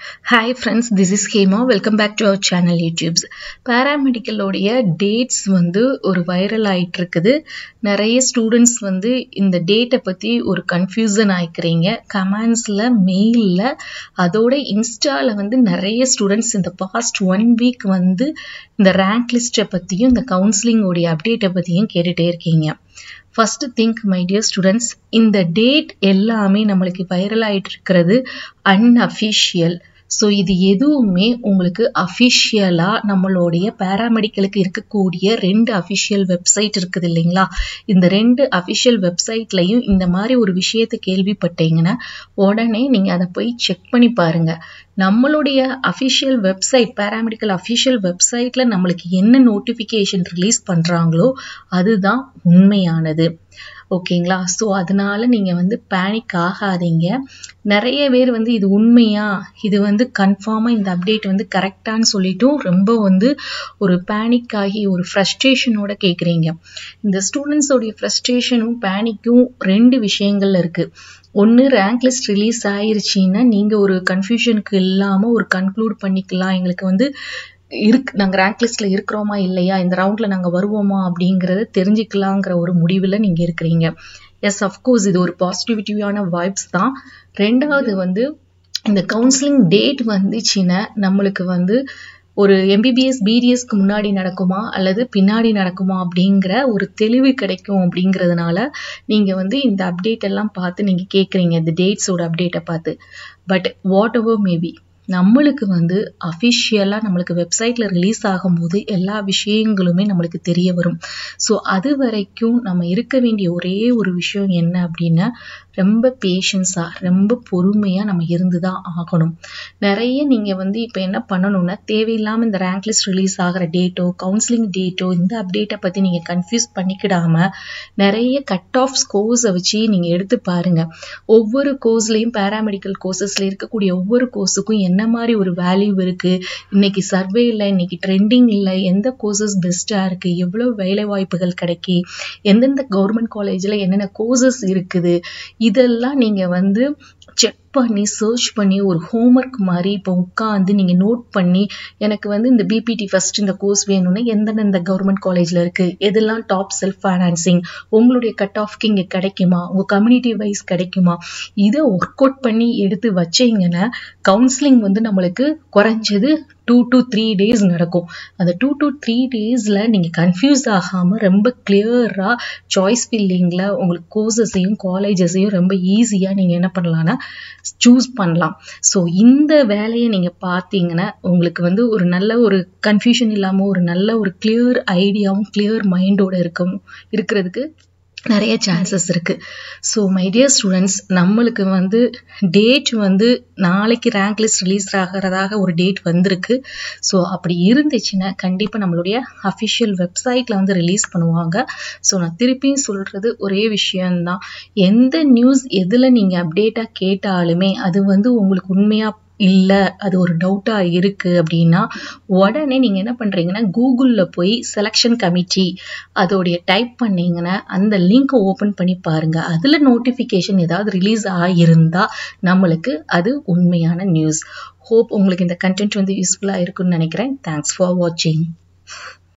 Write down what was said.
hi friends this is Hema welcome back to our channel YouTube's பேராமெடிக்கலோடைய dates வந்து ஒரு viral ஆயிட்டு இருக்குது நிறைய ஸ்டூடெண்ட்ஸ் வந்து இந்த டேட்டை பற்றி ஒரு கன்ஃபியூசன் ஆயிக்கிறீங்க கமெண்ட்ஸில் மெயிலில் அதோட இன்ஸ்டாவில் வந்து நிறைய ஸ்டூடெண்ட்ஸ் இந்த பாஸ்ட் ஒன் வீக் வந்து இந்த ரேங்க் லிஸ்ட்டை பற்றியும் இந்த கவுன்சிலிங்கோடைய அப்டேட்டை பற்றியும் கேட்டுகிட்டே இருக்கீங்க first think my dear students இந்த டேட் எல்லாமே நம்மளுக்கு வைரல் ஆயிட்டு இருக்கிறது அன்அஃபிஷியல் ஸோ இது எதுவுமே உங்களுக்கு அஃபிஷியலாக நம்மளுடைய பேராமெடிக்கலுக்கு இருக்கக்கூடிய ரெண்டு அஃபிஷியல் வெப்சைட் இருக்குது இல்லைங்களா இந்த ரெண்டு அஃபிஷியல் வெப்சைட்லையும் இந்த மாதிரி ஒரு விஷயத்தை கேள்விப்பட்டீங்கன்னா உடனே நீங்கள் அதை போய் செக் பண்ணி பாருங்க நம்மளுடைய அஃபிஷியல் வெப்சைட் பேராமெடிக்கல் அஃபிஷியல் வெப்சைட்டில் நம்மளுக்கு என்ன நோட்டிஃபிகேஷன் ரிலீஸ் பண்ணுறாங்களோ அதுதான் உண்மையானது ஓகேங்களா ஸோ அதனால நீங்கள் வந்து பேனிக் ஆகாதீங்க நிறைய பேர் வந்து இது உண்மையா இது வந்து கன்ஃபார்மாக இந்த அப்டேட் வந்து கரெக்டான்னு சொல்லிட்டும் ரொம்ப வந்து ஒரு பேனிக் ஆகி ஒரு ஃப்ரஸ்ட்ரேஷனோட கேட்குறீங்க இந்த ஸ்டூடெண்ட்ஸோடைய ஃப்ரஸ்ட்ரேஷனும் பேனிக்கும் ரெண்டு விஷயங்கள்ல இருக்குது ஒன்று ரேங்க் லிஸ்ட் ரிலீஸ் ஆயிருச்சுன்னா நீங்கள் ஒரு கன்ஃபியூஷனுக்கு இல்லாமல் ஒரு கன்க்ளூட் பண்ணிக்கலாம் எங்களுக்கு வந்து இருக்கு நாங்கள் ரேங்க் லிஸ்ட்ல இருக்கிறோமா இல்லையா இந்த ரவுண்ட்ல நாங்கள் வருவோமா அப்படிங்கிறத தெரிஞ்சுக்கலாங்கிற ஒரு முடிவில் நீங்கள் இருக்கிறீங்க எஸ் அஃப்கோர்ஸ் இது ஒரு பாசிட்டிவிட்டியான வைப்ஸ் தான் ரெண்டாவது வந்து இந்த கவுன்சிலிங் டேட் வந்துச்சுன்னா நம்மளுக்கு வந்து ஒரு எம்பிபிஎஸ் பிடிஎஸ்க்கு முன்னாடி நடக்குமா அல்லது பின்னாடி நடக்குமா அப்படிங்கிற ஒரு தெளிவு கிடைக்கும் அப்படிங்கிறதுனால நீங்கள் வந்து இந்த அப்டேட் எல்லாம் பார்த்து நீங்கள் கேட்குறீங்க இந்த டேட்ஸோட அப்டேட்டை பார்த்து பட் வாட் எவர் மேபி நம்மளுக்கு வந்து அஃபிஷியலாக நம்மளுக்கு வெப்சைட்டில் ரிலீஸ் ஆகும்போது எல்லா விஷயங்களுமே நம்மளுக்கு தெரிய வரும் ஸோ அது வரைக்கும் நம்ம இருக்க வேண்டிய ஒரே ஒரு விஷயம் என்ன அப்படின்னா ரொம்ப பேஷன்ஸாக ரொம்ப பொறுமையாக நம்ம இருந்து தான் ஆகணும் நிறைய நீங்கள் வந்து இப்போ என்ன பண்ணணும்னா தேவையில்லாமல் இந்த ரேங்க் லிஸ்ட் ரிலீஸ் ஆகிற டேட்டோ கவுன்சிலிங் டேட்டோ இந்த அப்டேட்டை பற்றி நீங்கள் கன்ஃபியூஸ் பண்ணிக்கிடாம நிறைய கட் ஆஃப் ஸ்கோர்ஸை வச்சு நீங்கள் எடுத்து பாருங்க ஒவ்வொரு கோர்ஸ்லையும் பேராமெடிக்கல் கோர்சஸில் இருக்கக்கூடிய ஒவ்வொரு கோர்ஸுக்கும் என்ன மாதிரி ஒரு வேல்யூ இருக்குது இன்னைக்கு சர்வே இல்லை இன்னைக்கு ட்ரெண்டிங் இல்லை எந்த கோர்சஸ் பெஸ்ட்டாக இருக்குது எவ்வளோ வேலை வாய்ப்புகள் கிடைக்கி எந்தெந்த கவர்மெண்ட் காலேஜில் என்னென்ன கோர்சஸ் இருக்குது இதெல்லாம் நீங்கள் வந்து செக் பண்ணி சர்ச் பண்ணி ஒரு ஹோம்ஒர்க் மாதிரி இப்போ உட்காந்து நீங்கள் நோட் பண்ணி எனக்கு வந்து இந்த பிபிடி ஃபர்ஸ்ட் இந்த கோர்ஸ் வேணும்னா எந்தெந்த கவர்மெண்ட் காலேஜில் இருக்குது எதெல்லாம் டாப் செல்ஃப் ஃபைனான்சிங் உங்களுடைய கட் ஆஃப்க்கு இங்கே கிடைக்குமா உங்கள் கம்யூனிட்டி வைஸ் கிடைக்குமா இதை ஒர்க் அவுட் பண்ணி எடுத்து வச்சீங்கன்னா கவுன்சிலிங் வந்து நம்மளுக்கு குறைஞ்சது டூ டு த்ரீ டேஸ் நடக்கும் அந்த டூ டு த்ரீ டேஸில் நீங்கள் கன்ஃபியூஸ் ஆகாமல் ரொம்ப கிளியராக சாய்ஸ் ஃபில்லிங்கில் உங்களுக்கு கோர்சஸையும் காலேஜஸையும் ரொம்ப ஈஸியாக நீங்கள் என்ன பண்ணலான்னா சூஸ் பண்ணலாம் ஸோ இந்த வேலையை நீங்கள் பார்த்தீங்கன்னா உங்களுக்கு வந்து ஒரு நல்ல ஒரு கன்ஃபியூஷன் இல்லாமல் ஒரு நல்ல ஒரு கிளியர் ஐடியாவும் கிளியர் மைண்டோட இருக்கும் இருக்கிறதுக்கு நிறைய சான்சஸ் இருக்குது ஸோ மை டியர் ஸ்டூடெண்ட்ஸ் நம்மளுக்கு வந்து டேட் வந்து நாளைக்கு ரேங்க் லிஸ்ட் ரிலீஸ் ஆகிறதாக ஒரு டேட் வந்திருக்கு ஸோ அப்படி இருந்துச்சுன்னா கண்டிப்பாக நம்மளுடைய அஃபிஷியல் வெப்சைட்டில் வந்து ரிலீஸ் பண்ணுவாங்க ஸோ நான் திருப்பியும் சொல்கிறது ஒரே விஷயம்தான் எந்த நியூஸ் எதில் நீங்கள் அப்டேட்டாக கேட்டாலுமே அது வந்து உங்களுக்கு உண்மையாக இல்லை அது ஒரு டவுட்டாக இருக்குது அப்படின்னா உடனே நீங்கள் என்ன பண்ணுறீங்கன்னா கூகுளில் போய் செலெக்ஷன் கமிட்டி அதோடைய டைப் பண்ணீங்கன்னா அந்த லிங்க்கை ஓப்பன் பண்ணி பாருங்கள் அதில் நோட்டிஃபிகேஷன் ஏதாவது ரிலீஸ் ஆகியிருந்தால் நம்மளுக்கு அது உண்மையான நியூஸ் ஹோப் உங்களுக்கு இந்த கண்டென்ட் வந்து யூஸ்ஃபுல்லாக இருக்குன்னு நினைக்கிறேன் தேங்க்ஸ் ஃபார் வாட்சிங்